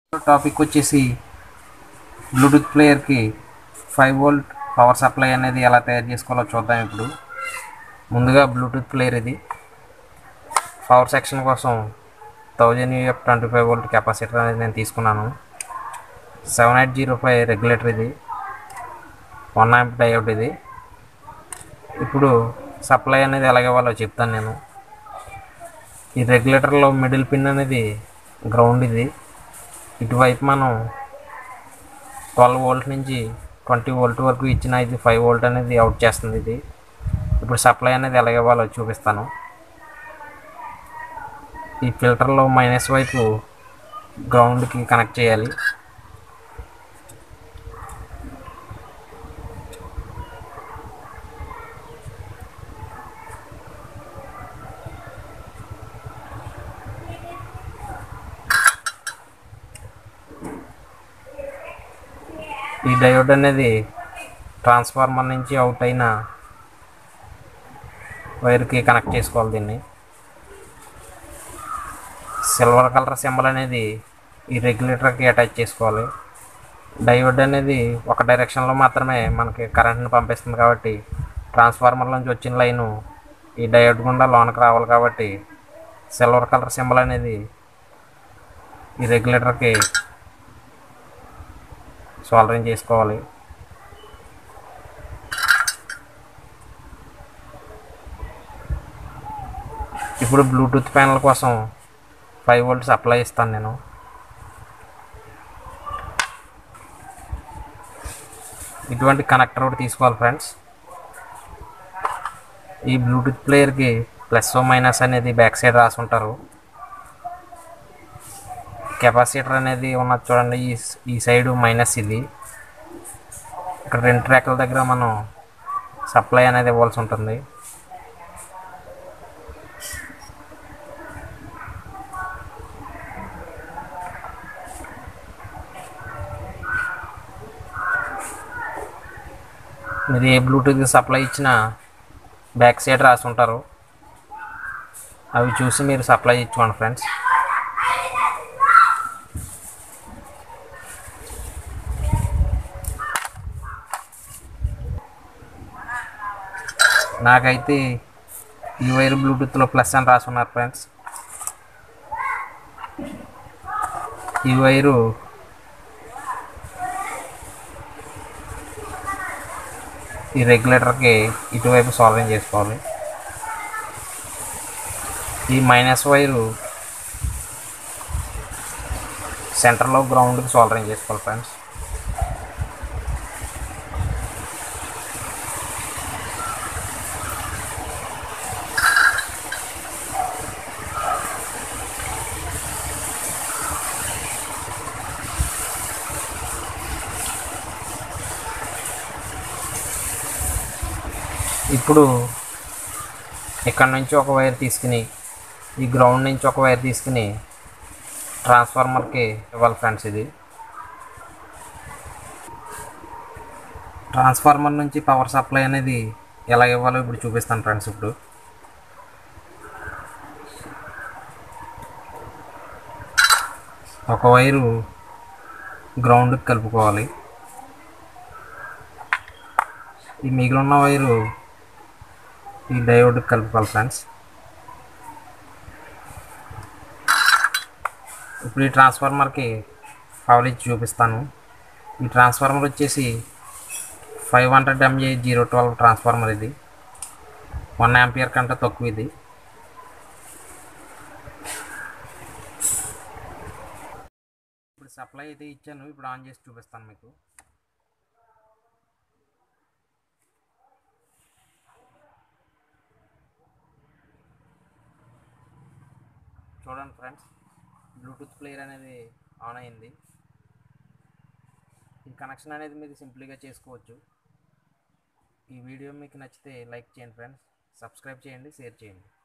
topic వచ్చేసి Bluetooth ప్లేయర్కి five volt power supply అనేది ఎలా తయారు చేసుకోవాలో చూద్దాం ఇప్పుడు ముందుగా బ్లూటూత్ ప్లేయర్ ఇది పవర్ సెక్షన్ కోసం thousand uF twenty five volt capacitor అనేది నేను తీసుకున్నాను seven eight zero five regulator ఇది వన్ యాంప్ డయోడ్ ఇది ఇప్పుడు సప్లై అనేది ఎలాగ ఇవ్వాలో చెప్తాను నేను ఈ రెగ్యులేటర్లో మిడిల్ పిన్ అనేది గ్రౌండ్ ఇది ఇటువైపు మనం ట్వెల్వ్ వోల్ట్ నుంచి ట్వంటీ వోల్ట్ వరకు ఇచ్చిన ఇది ఫైవ్ వోల్ట్ అనేది అవుట్ చేస్తుంది ఇది ఇప్పుడు సప్లై అనేది ఎలాగ ఇవ్వాలో చూపిస్తాను ఈ ఫిల్టర్లో మైనస్ వైపు గ్రౌండ్కి కనెక్ట్ చేయాలి ఈ డయోడ్ అనేది ట్రాన్స్ఫార్మర్ నుంచి అవుట్ అయిన వైర్కి కనెక్ట్ చేసుకోవాలి దీన్ని సిల్వర్ కలర్ సింబల్ అనేది ఈ రెగ్యులేటర్కి అటాచ్ చేసుకోవాలి డయోడ్ అనేది ఒక డైరెక్షన్లో మాత్రమే మనకి కరెంట్ని పంపిస్తుంది కాబట్టి ట్రాన్స్ఫార్మర్ నుంచి వచ్చిన లైను ఈ డయోడ్ గుండా లోనకి రావాలి కాబట్టి సిల్వర్ కలర్ సింబల్ అనేది ఈ రెగ్యులేటర్కి సోల్డరింగ్ చేసుకోవాలి ఇప్పుడు బ్లూటూత్ ప్యానల్ కోసం ఫైవ్ వోల్ట్ సప్లై ఇస్తాను నేను ఇటువంటి కనెక్టర్ ఒకటి తీసుకోవాలి ఫ్రెండ్స్ ఈ బ్లూటూత్ ప్లేయర్కి ప్లస్ మైనస్ అనేది బ్యాక్ సైడ్ రాసి ఉంటారు కెపాసిటర్ అనేది ఉన్నది చూడండి ఈ ఈ సైడ్ మైనస్ ఇది ఇక్కడ రెండు ట్రాక్ల దగ్గర మనం సప్లై అనేది ఇవ్వాల్సి ఉంటుంది మీరు ఏ బ్లూటూత్ సప్లై ఇచ్చినా బ్యాక్ సైడ్ రాసి ఉంటారు అవి చూసి మీరు సప్లై ఇచ్చుకోండి ఫ్రెండ్స్ నాకైతే ఈ వైర్ బ్లూటూత్లో ప్లస్ అని రాసి ఉన్నారు ఫ్రెండ్స్ ఈ వైరు ఈ రెగ్యులేటర్కి ఇటువైపు సాల్వింగ్ చేసుకోవాలి ఈ మైనస్ వైరు సెంటర్లో గ్రౌండ్కి సోల్డరింగ్ చేసుకోవాలి ఫ్రెండ్స్ ఇప్పుడు ఇక్కడ నుంచి ఒక వైర్ తీసుకుని ఈ గ్రౌండ్ నుంచి ఒక వైర్ తీసుకుని ట్రాన్స్ఫార్మర్కి ఇవ్వాలి ఫ్రెండ్స్ ఇది ట్రాన్స్ఫార్మర్ నుంచి పవర్ సప్లై అనేది ఎలా ఇవ్వాలో ఇప్పుడు చూపిస్తాను ఫ్రెండ్స్ ఇప్పుడు ఒక వైరు గ్రౌండ్కి కలుపుకోవాలి ఈ మిగిలిన వైరు ఈ డయోడ్కి కలుపుకోవాలి ఫ్రెండ్స్ ఇప్పుడు ఈ ట్రాన్స్ఫార్మర్కి పవర్ ఇచ్చి చూపిస్తాను ఈ ట్రాన్స్ఫార్మర్ వచ్చేసి five hundred mA zero twelve transformer ఇది వన్ యాంపియర్ కంటే తక్కువ ఇది ఇప్పుడు సప్లై అయితే ఇచ్చాను ఇప్పుడు ఆన్ చేసి చూపిస్తాను మీకు చూడండి ఫ్రెండ్స్ బ్లూటూత్ ప్లేయర్ అనేది ఆన్ అయింది ఈ కనెక్షన్ అనేది మీరు సింపుల్గా చేసుకోవచ్చు ఈ వీడియో మీకు నచ్చితే లైక్ చేయండి ఫ్రెండ్స్ సబ్స్క్రైబ్ చేయండి షేర్ చేయండి